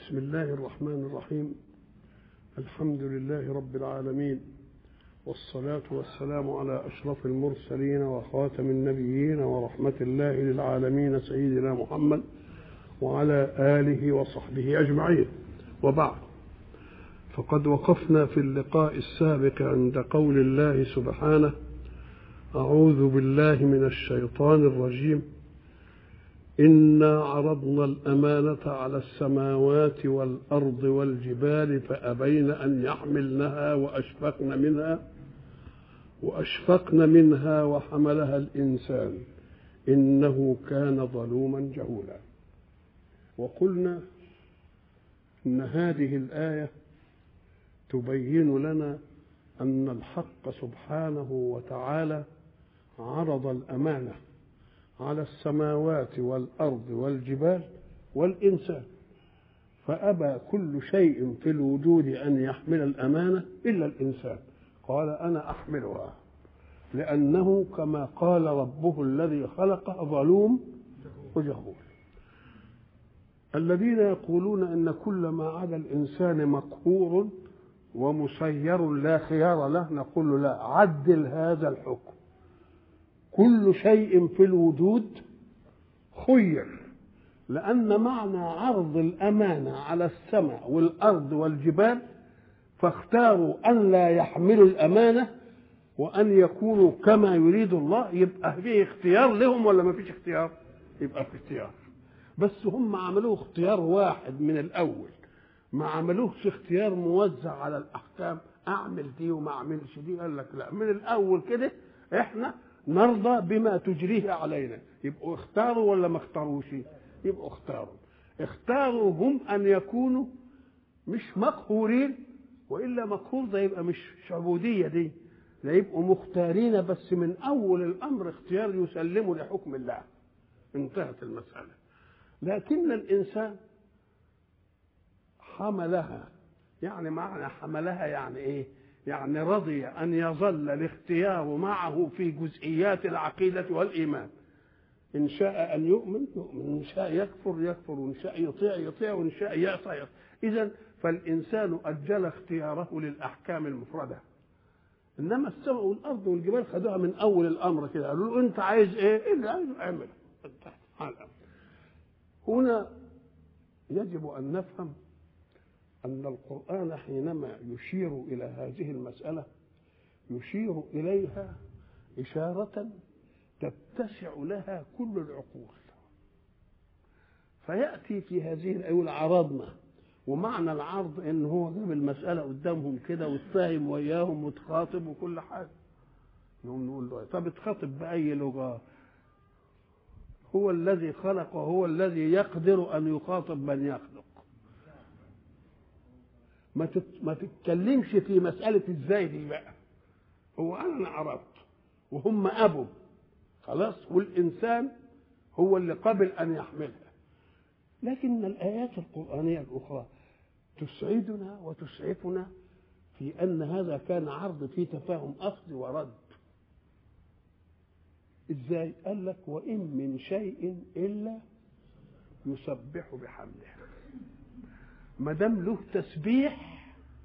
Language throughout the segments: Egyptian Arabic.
بسم الله الرحمن الرحيم الحمد لله رب العالمين والصلاة والسلام على أشرف المرسلين وخاتم النبيين ورحمة الله للعالمين سيدنا محمد وعلى آله وصحبه أجمعين وبعد فقد وقفنا في اللقاء السابق عند قول الله سبحانه أعوذ بالله من الشيطان الرجيم إنا عرضنا الأمانة على السماوات والأرض والجبال فأبين أن يحملنها وأشفقن منها وأشفقن منها وحملها الإنسان إنه كان ظلوما جهولا وقلنا إن هذه الآية تبين لنا أن الحق سبحانه وتعالى عرض الأمانة على السماوات والأرض والجبال والإنسان فأبى كل شيء في الوجود أن يحمل الأمانة إلا الإنسان قال أنا أحملها لأنه كما قال ربه الذي خلق ظلوم وجهول الذين يقولون ان كل ما عدا الانسان مقهور ومسير لا خيار له نقول له لا عدل هذا الحكم كل شيء في الوجود خير لان معنى عرض الامانه على السماء والارض والجبال فاختاروا ان لا يحملوا الامانه وان يكونوا كما يريد الله يبقى فيه اختيار لهم ولا ما فيش اختيار يبقى في اختيار بس هم عملوه اختيار واحد من الاول ما عملوهش اختيار موزع على الاحكام اعمل دي وما اعملش دي قال لك لا من الاول كده احنا نرضى بما تجريه علينا يبقوا اختاروا ولا ما اختاروش يبقوا اختاروا اختاروا هم ان يكونوا مش مقهورين والا مقهور ده يبقى مش عبوديه دي ده يبقوا مختارين بس من اول الامر اختيار يسلموا لحكم الله انتهت المساله لكن الانسان حملها يعني معنى حملها يعني ايه يعني رضي ان يظل الاختيار معه في جزئيات العقيده والايمان ان شاء ان يؤمن يؤمن ان شاء يكفر يكفر وان شاء يطيع يطيع وان شاء يعصى يعصى اذا فالانسان اجل اختياره للاحكام المفرده انما السماء والارض والجبال خدوها من اول الامر كده قالوا له انت عايز ايه؟ ايه اللي عايزه اعمله هنا يجب ان نفهم ان القران حينما يشير الى هذه المساله يشير اليها اشاره تتسع لها كل العقول فياتي في هذه الايه عرضنا ومعنى العرض ان هو جاب المساله قدامهم كده واتفاهم وياهم وتخاطب وكل حاجه نقوم نقول له طب اتخاطب باي لغه هو الذي خلق وهو الذي يقدر ان يخاطب من يخلق ما ما تتكلمش في مساله ازاي دي بقى هو انا عرفت وهم ابوا خلاص والانسان هو اللي قبل ان يحملها لكن الايات القرانيه الاخرى تسعدنا وتسعفنا في ان هذا كان عرض فيه تفاهم اخذ ورد ازاي قال لك وان من شيء الا يسبح بحمده ما دام له تسبيح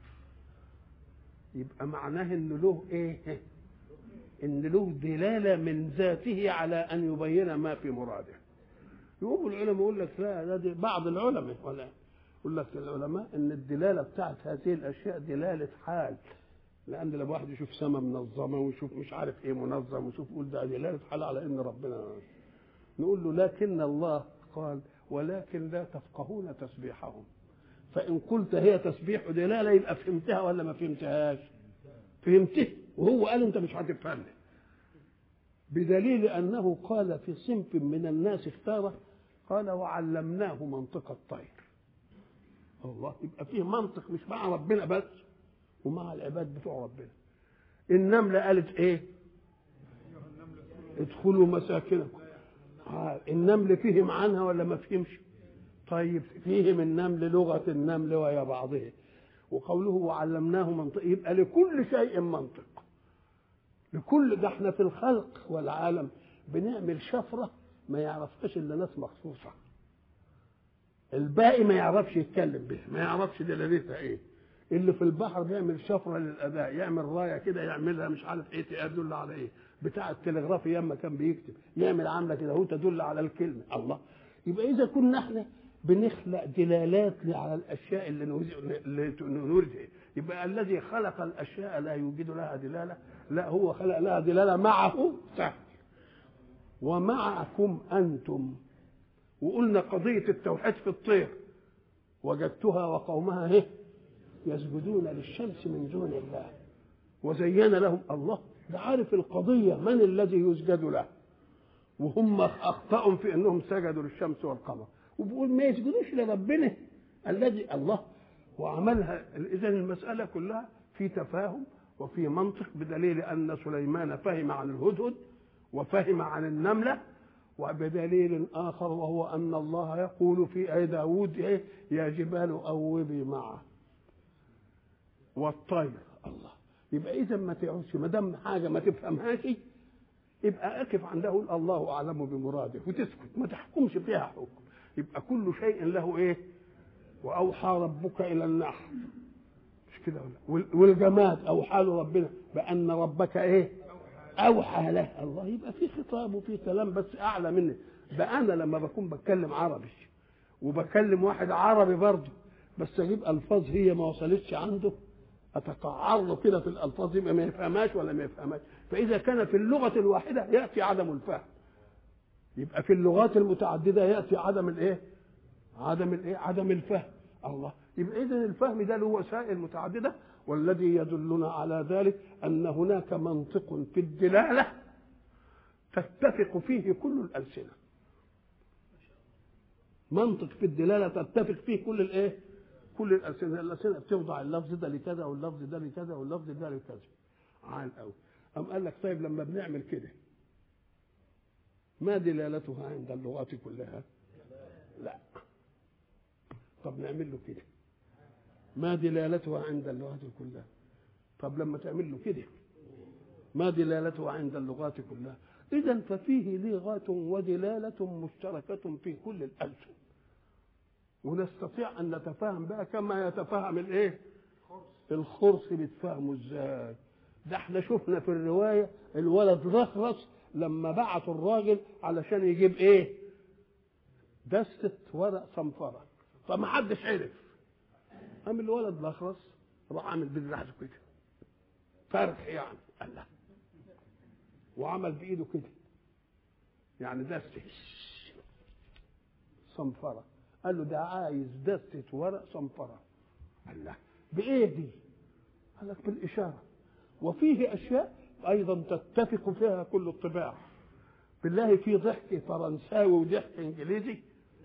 يبقى معناه ان له ايه ان له دلاله من ذاته على ان يبين ما في مراده يقوم العلماء يقول لك لا ده دي بعض العلماء ولا يقول لك العلماء ان الدلاله بتاعت هذه الاشياء دلاله حال لان لما واحد يشوف سماء منظمه ويشوف مش عارف ايه منظم ويشوف يقول ده دلاله حال على ان ربنا نقول له لكن الله قال ولكن لا تفقهون تسبيحهم فان قلت هي تسبيح دلاله يبقى فهمتها ولا ما فهمتهاش فهمته وهو قال انت مش هتفهمني بدليل انه قال في صنف من الناس اختاره قال وعلمناه منطق الطير الله يبقى فيه منطق مش مع ربنا بس ومع العباد بتوع ربنا النملة قالت ايه ادخلوا مساكنكم آه. النمل فهم عنها ولا ما فهمش طيب فهم النمل لغة النمل ويا بعضها وقوله وعلمناه منطق يبقى لكل شيء منطق لكل ده احنا في الخلق والعالم بنعمل شفرة ما يعرفهاش الا ناس مخصوصة الباقي ما يعرفش يتكلم به ما يعرفش دلالتها ايه اللي في البحر بيعمل شفره للاداء يعمل رايه كده يعملها مش عارف ايه تدل على ايه بتاع التلغراف ياما كان بيكتب يعمل عامله كده هو تدل على الكلمه الله يبقى اذا كنا احنا بنخلق دلالات على الاشياء اللي نريد يبقى الذي خلق الاشياء لا يوجد لها دلاله لا هو خلق لها دلاله معه سهل ومعكم انتم وقلنا قضيه التوحيد في الطير وجدتها وقومها ايه يسجدون للشمس من دون الله وزين لهم الله ده عارف القضيه من الذي يسجد له وهم اخطاوا في انهم سجدوا للشمس والقمر وبيقول ما يسجدوش لربنا الذي الله وعملها اذا المساله كلها في تفاهم وفي منطق بدليل ان سليمان فهم عن الهدهد وفهم عن النمله وبدليل اخر وهو ان الله يقول في اي داود إيه يا جبال اوبي معه والطير الله يبقى اذا ما تعوزش ما دام حاجه ما تفهمهاش يبقى اقف عندها قول الله اعلم بمراده وتسكت ما تحكمش فيها حكم يبقى كل شيء له ايه واوحى ربك الى النحل مش كده ولا والجماد اوحى له ربنا بان ربك ايه اوحى له الله يبقى في خطاب وفي كلام بس اعلى مني ده انا لما بكون بتكلم عربي وبكلم واحد عربي برضه بس اجيب الفاظ هي ما وصلتش عنده اتقعر له كده في الالفاظ يبقى ما يفهمهاش ولا ما يفهمهاش فاذا كان في اللغه الواحده ياتي عدم الفهم يبقى في اللغات المتعدده ياتي عدم الايه عدم الايه عدم الفهم الله يبقى اذا الفهم ده له وسائل متعدده والذي يدلنا على ذلك ان هناك منطق في الدلاله تتفق فيه كل الالسنه منطق في الدلاله تتفق فيه كل الايه كل الالسنه الالسنه بتوضع اللفظ ده لكذا واللفظ ده لكذا واللفظ ده لكذا عال قوي قام قال لك طيب لما بنعمل كده ما دلالتها عند اللغات كلها لا طب نعمل له كده ما دلالتها عند اللغات كلها طب لما تعمل له كده ما دلالتها عند اللغات كلها اذا ففيه لغه ودلاله مشتركه في كل الالسن ونستطيع ان نتفاهم بها كما يتفاهم الايه الخرس بيتفاهموا ازاي ده احنا شفنا في الروايه الولد رخرس لما بعتوا الراجل علشان يجيب ايه دستة ورق صنفرة فما حدش عرف قام الولد الاخرس راح عامل بالرحل كده فرح يعني قال لا وعمل بايده كده يعني دستة صنفرة قال له ده عايز دستة ورق صنفرة قال لا بايه دي قال لك بالاشاره وفيه اشياء ايضا تتفق فيها كل الطباع بالله في ضحك فرنساوي وضحك انجليزي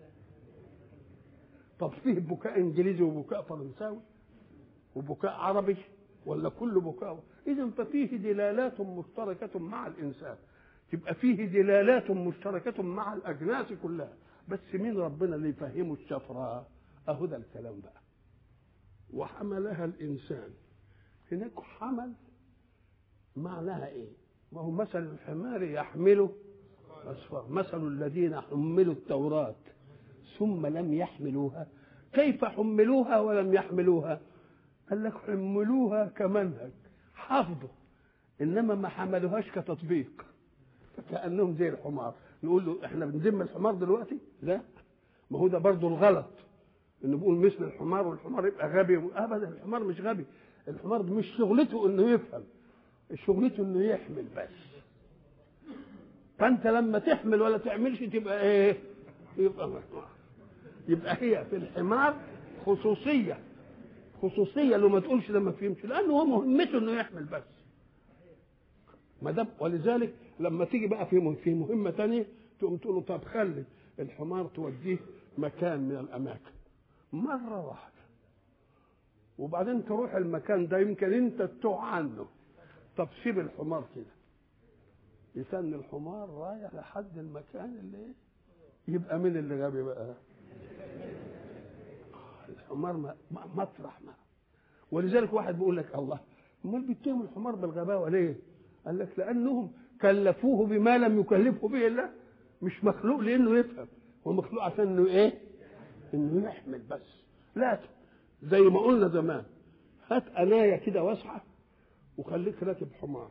طب فيه بكاء انجليزي وبكاء فرنساوي وبكاء عربي ولا كل بكاء اذا ففيه دلالات مشتركه مع الانسان تبقى فيه دلالات مشتركه مع الاجناس كلها بس مين ربنا اللي يفهمه الشفره اهو ده الكلام بقى وحملها الانسان هناك حمل معناها ايه ما هو مثل الحمار يحمله أسفار مثل الذين حملوا التوراة ثم لم يحملوها كيف حملوها ولم يحملوها قال لك حملوها كمنهج حافظوا انما ما حملوهاش كتطبيق كانهم زي الحمار نقول له احنا بنذم الحمار دلوقتي لا ما هو ده برضه الغلط انه بيقول مثل الحمار والحمار يبقى غبي ابدا الحمار مش غبي الحمار مش شغلته انه يفهم شغلته انه يحمل بس فانت لما تحمل ولا تعملش تبقى ايه يبقى محمار يبقى هي في الحمار خصوصيه خصوصيه لو ما تقولش لما فهمش لانه هو مهمته انه يحمل بس ما دام ولذلك لما تيجي بقى في في مهمه ثانيه تقوم تقول له طب خلي الحمار توديه مكان من الاماكن مره واحده وبعدين تروح المكان ده يمكن انت تتوه عنه طب سيب الحمار كده يستنى الحمار رايح لحد المكان اللي يبقى مين اللي غبي بقى الحمار مطرح ما ولذلك واحد بيقول لك الله امال بيتهم الحمار بالغباوه ليه؟ قال لك لانهم كلفوه بما لم يكلفه به الله مش مخلوق لانه يفهم هو مخلوق عشان انه ايه؟ انه يحمل بس لكن زي ما قلنا زمان هات انايه كده واسعه وخليك راكب حمار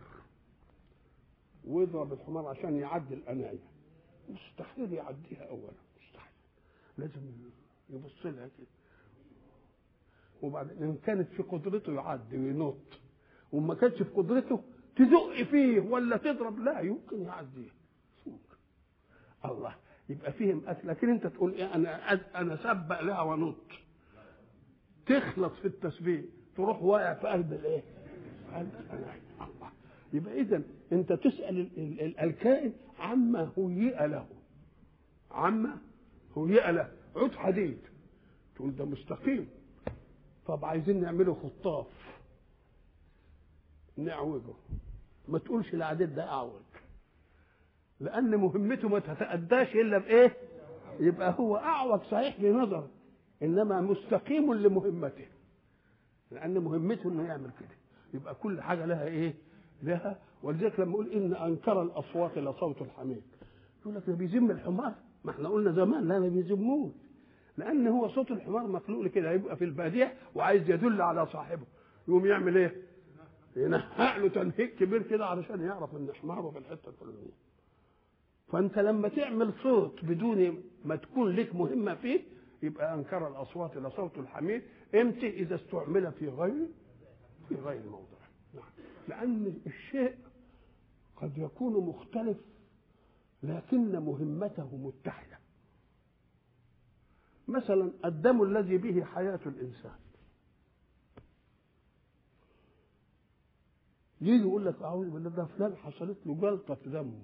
واضرب الحمار عشان يعدي الانايه مستحيل يعديها اولا مستحيل لازم يبص لها كده وبعدين ان كانت في قدرته يعدي وينط وما كانتش في قدرته تزق فيه ولا تضرب لا يمكن يعديه ممكن الله يبقى فيهم أكل لكن انت تقول ايه انا انا سبق لها ونط تخلص في التسبيح تروح واقع في قلب الايه؟ في قلب الانايه الله يبقى اذا انت تسال ال ال ال الكائن عما هيئ له عما هيئ له عود حديد تقول ده مستقيم طب عايزين نعمله خطاف نعوجه ما تقولش العديد ده اعوج لان مهمته ما تتاداش الا بايه يبقى هو اعوج صحيح لنظر انما مستقيم لمهمته لان مهمته انه يعمل كده يبقى كل حاجه لها ايه لها ولذلك لما يقول ان انكر الاصوات لصوت الحمير يقول لك ده بيذم الحمار ما احنا قلنا زمان لا ما بيذموش لان هو صوت الحمار مخلوق كده يبقى في الباديه وعايز يدل على صاحبه يقوم يعمل ايه ينهق له تنهيق كبير كده علشان يعرف ان حماره في الحته الفلانيه فانت لما تعمل صوت بدون ما تكون لك مهمه فيه يبقى انكر الاصوات لصوت الحمير امتى اذا استعمل في غير في غير موضع نعم لان الشيء قد يكون مختلف لكن مهمته متحده مثلا الدم الذي به حياه الانسان يجي يقول لك اعوذ بالله ده فلان حصلت له جلطه في دمه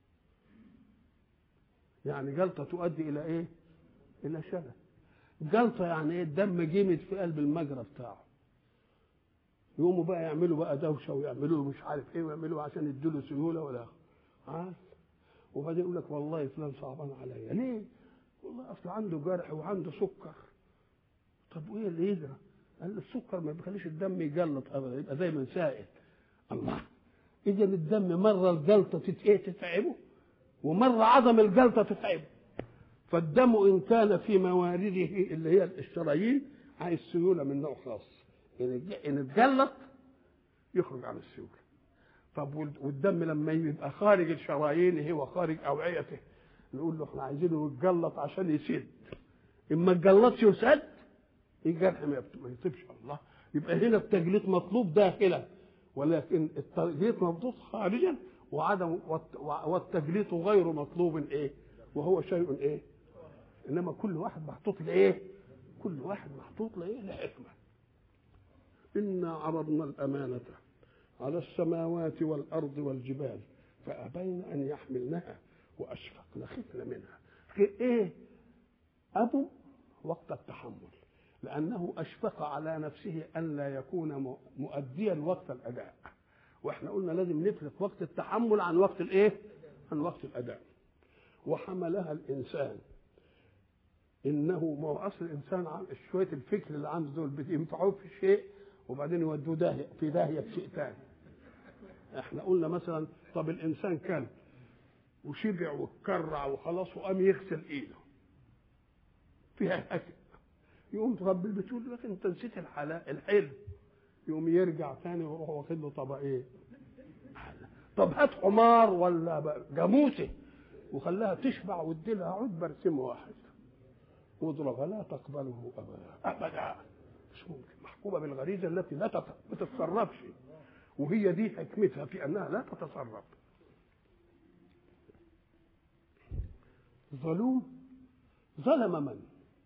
يعني جلطه تؤدي الى ايه الى شلل جلطه يعني ايه الدم جمد في قلب المجرى بتاعه يقوموا بقى يعملوا بقى دوشه ويعملوا له مش عارف ايه ويعملوا عشان يدوا له سيوله ولا عارف وبعدين يقول لك والله فلان صعبان عليا ليه؟ والله اصل عنده جرح وعنده سكر طب وايه اللي يجرى؟ قال السكر ما بيخليش الدم يجلط ابدا يبقى دايما سائل الله اذا الدم مره الجلطه ايه تتعبه ومره عدم الجلطه تتعبه فالدم ان كان في موارده اللي هي الشرايين عايز سيوله من نوع خاص ان اتجلط يخرج عن السيوله طب والدم لما يبقى خارج الشرايين هو خارج اوعيته نقول له احنا عايزينه يتجلط عشان يسد اما اتجلطش وسد الجرح ما يطيبش الله يبقى هنا التجليط مطلوب داخلا ولكن التجليط مطلوب خارجا وعدم والتجليط غير مطلوب ايه وهو شيء ايه انما كل واحد محطوط لايه كل واحد محطوط لايه لحكمه انا عرضنا الامانه على السماوات والارض والجبال فابين ان يحملنها واشفقن خفن منها ايه ابو وقت التحمل لانه اشفق على نفسه ان لا يكون مؤديا وقت الاداء واحنا قلنا لازم نفرق وقت التحمل عن وقت الايه عن وقت الاداء وحملها الانسان انه ما هو اصل الانسان شويه الفكر اللي عنده دول بينفعوه في شيء وبعدين يودوه داهيه في داهيه في شيء ثاني احنا قلنا مثلا طب الانسان كان وشبع واتكرع وخلاص وقام يغسل ايده فيها اكل يقوم رب البيت يقول لك انت نسيت الحلال الحلم يقوم يرجع تاني ويروح واخد له طبقين طب هات حمار ولا جاموسه وخلاها تشبع وادي لها عود برسم واحد واضربها لا تقبله ابدا ابدا مش ممكن محكومه بالغريزه التي لا ما تتصرفش وهي دي حكمتها في انها لا تتصرف ظلوم ظلم من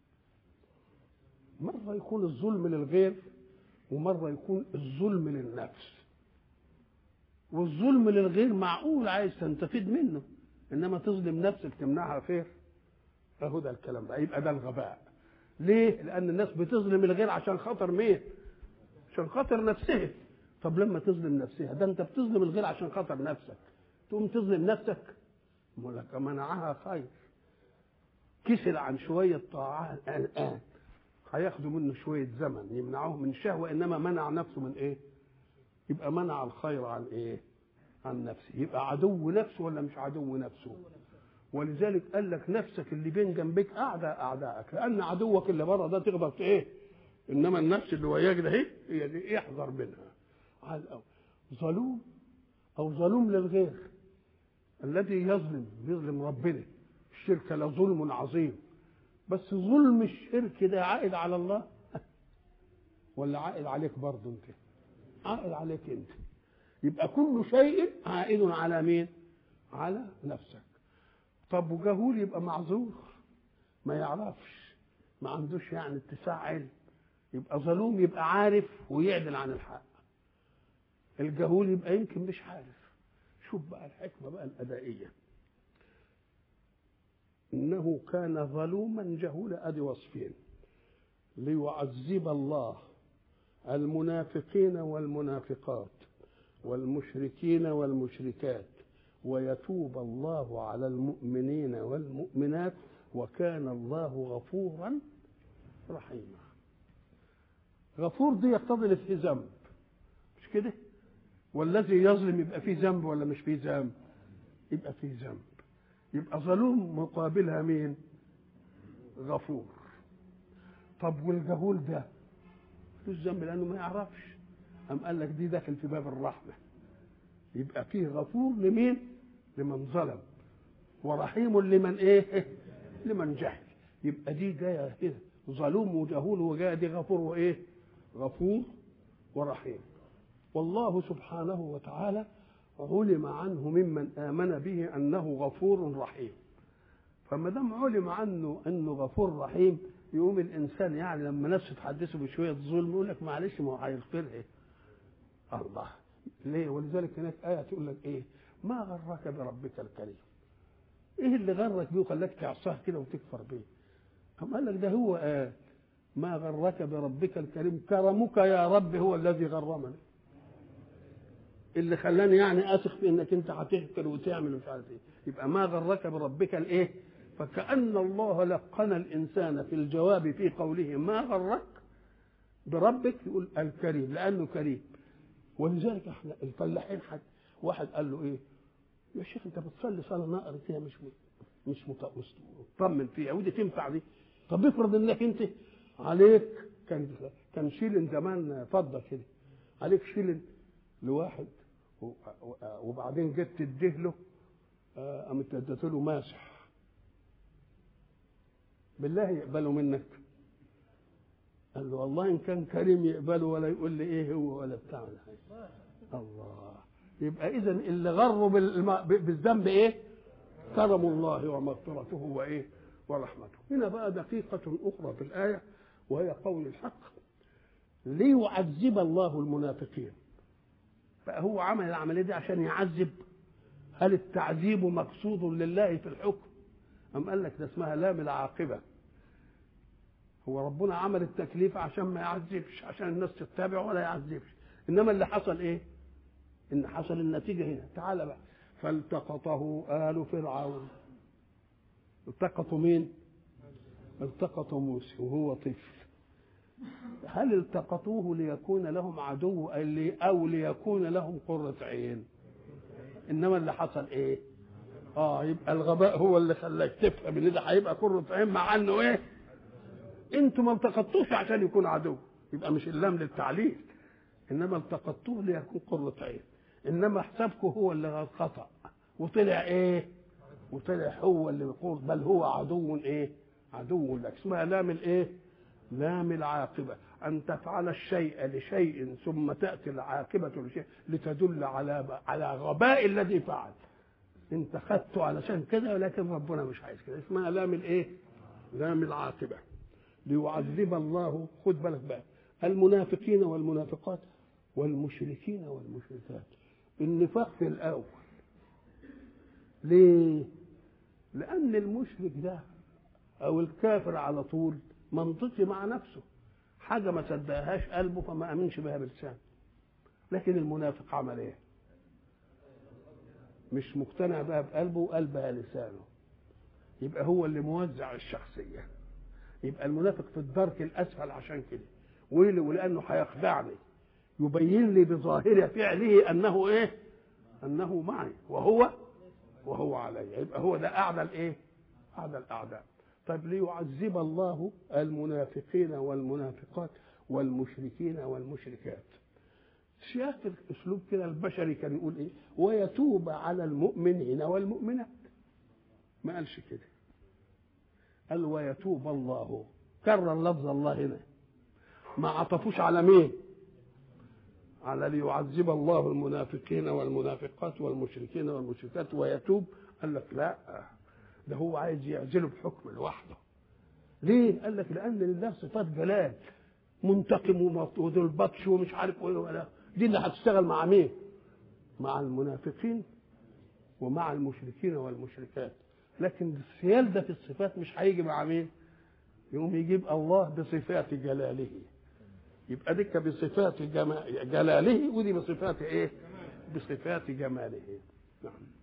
مرة يكون الظلم للغير ومرة يكون الظلم للنفس والظلم للغير معقول عايز تستفيد منه انما تظلم نفسك تمنعها خير اهو ده الكلام ده يبقى ده الغباء ليه؟ لأن الناس بتظلم الغير عشان خاطر مين؟ عشان خاطر نفسها طب لما تظلم نفسها ده انت بتظلم الغير عشان خاطر نفسك تقوم تظلم نفسك لك منعها خير كسل عن شوية طاعات الآن هياخدوا منه شوية زمن يمنعوه من شهوة إنما منع نفسه من إيه؟ يبقى منع الخير عن إيه؟ عن نفسه يبقى عدو نفسه ولا مش عدو نفسه؟ ولذلك قال لك نفسك اللي بين جنبك اعداء اعدائك لان عدوك اللي بره ده تقدر ايه انما النفس اللي وياك ده اهي هي دي احذر منها على الأول ظلوم او ظلوم للغير الذي يظلم يظلم ربنا الشرك لظلم عظيم بس ظلم الشرك ده عائد على الله ولا عائد عليك برضه انت عائد عليك انت يبقى كل شيء عائد على مين على نفسك طب وجهول يبقى معذور ما يعرفش ما عندوش يعني اتساع علم يبقى ظلوم يبقى عارف ويعدل عن الحق الجهول يبقى يمكن مش عارف شوف بقى الحكمه بقى الادائيه انه كان ظلوما جهولا ادي وصفين ليعذب الله المنافقين والمنافقات والمشركين والمشركات ويتوب الله على المؤمنين والمؤمنات وكان الله غفورا رحيما غفور دي يقتضي اللي فيه ذنب مش كده والذي يظلم يبقى فيه ذنب ولا مش فيه ذنب يبقى فيه ذنب يبقى ظلوم مقابلها مين غفور طب والجهول ده مش ذنب لانه ما يعرفش أم قال لك دي داخل في باب الرحمة يبقى فيه غفور لمين لمن ظلم ورحيم لمن ايه لمن جهل يبقى دي جايه كده ظلوم وجهول وجايه دي غفور وايه غفور ورحيم والله سبحانه وتعالى علم عنه ممن آمن به أنه غفور رحيم فما دام علم عنه أنه غفور رحيم يقوم الإنسان يعني لما نفسه تحدثه بشوية ظلم يقول لك معلش ما هو هيغفر إيه الله ليه ولذلك هناك آية تقول لك إيه ما غرك بربك الكريم إيه اللي غرك بيه وخلاك تعصاه كده وتكفر بيه أم قال لك ده هو آه ما غرك بربك الكريم كرمك يا رب هو الذي غرمني اللي خلاني يعني اثق في انك انت هتغفر وتعمل ومش عارف ايه يبقى ما غرك بربك الايه فكأن الله لقن الانسان في الجواب في قوله ما غرك بربك يقول الكريم لانه كريم ولذلك احنا الفلاحين حد واحد قال له ايه يا شيخ انت بتصلي صلاه نقر فيها مش مش مطمن فيها ودي تنفع دي طب افرض انك انت عليك كان كان شيلن زمان فضه كده عليك شيلن لواحد وبعدين جيت تديه له قامت اديت له ماسح بالله يقبله منك قال له والله ان كان كريم يقبله ولا يقول لي ايه هو ولا بتاع الله يبقى اذا اللي غره بالذنب ايه كرم الله ومغفرته وايه ورحمته هنا بقى دقيقة أخرى في الآية وهي قول الحق ليعذب الله المنافقين بقى هو عمل العملية دي عشان يعذب هل التعذيب مقصود لله في الحكم أم قال لك ده اسمها لام العاقبة هو ربنا عمل التكليف عشان ما يعذبش عشان الناس تتبع ولا يعذبش إنما اللي حصل إيه إن حصل النتيجة هنا تعال بقى فالتقطه آل فرعون التقطوا مين التقطوا موسى وهو طفل هل التقطوه ليكون لهم عدو او ليكون لهم قرة عين انما اللي حصل ايه اه يبقى الغباء هو اللي خلاك تفهم ان ده هيبقى قرة عين مع انه ايه انتوا ما التقطوش عشان يكون عدو يبقى مش اللام للتعليل انما التقطوه ليكون قرة عين انما حسابكم هو اللي خطأ وطلع ايه وطلع هو اللي يقول بل هو عدو ايه عدو لك اسمها لام الايه لام العاقبة أن تفعل الشيء لشيء ثم تأتي العاقبة لشيء لتدل على على غباء الذي فعل أنت خدته علشان كده ولكن ربنا مش عايز كده اسمها لام الإيه؟ لام العاقبة ليعذب الله خد بالك بقى المنافقين والمنافقات والمشركين والمشركات النفاق في الأول ليه؟ لأن المشرك ده أو الكافر على طول منطقي مع نفسه حاجة ما صدقهاش قلبه فما أمنش بها بلسانه لكن المنافق عمل إيه؟ مش مقتنع بها بقلبه وقلبها لسانه يبقى هو اللي موزع الشخصية يبقى المنافق في الدرك الأسفل عشان كده ولأنه هيخدعني يبين لي بظاهر فعله أنه إيه؟ أنه معي وهو وهو علي يبقى هو ده اعلى الايه اعلى الاعداء طيب ليعذب الله المنافقين والمنافقات والمشركين والمشركات سياق الاسلوب كده البشري كان يقول ايه ويتوب على المؤمنين والمؤمنات ما قالش كده قال ويتوب الله كرر لفظ الله هنا ما عطفوش على مين على ليعذب الله المنافقين والمنافقات والمشركين والمشركات ويتوب قال لك لا ده هو عايز يعزله بحكم لوحده ليه قال لك لان لله صفات جلال منتقم وذو البطش ومش عارف ايه ولا دي اللي هتشتغل مع مين مع المنافقين ومع المشركين والمشركات لكن السيال ده في الصفات مش هيجي مع مين يقوم يجيب الله بصفات جلاله يبقى ديك بصفات جلاله ودي بصفات ايه بصفات جماله نعم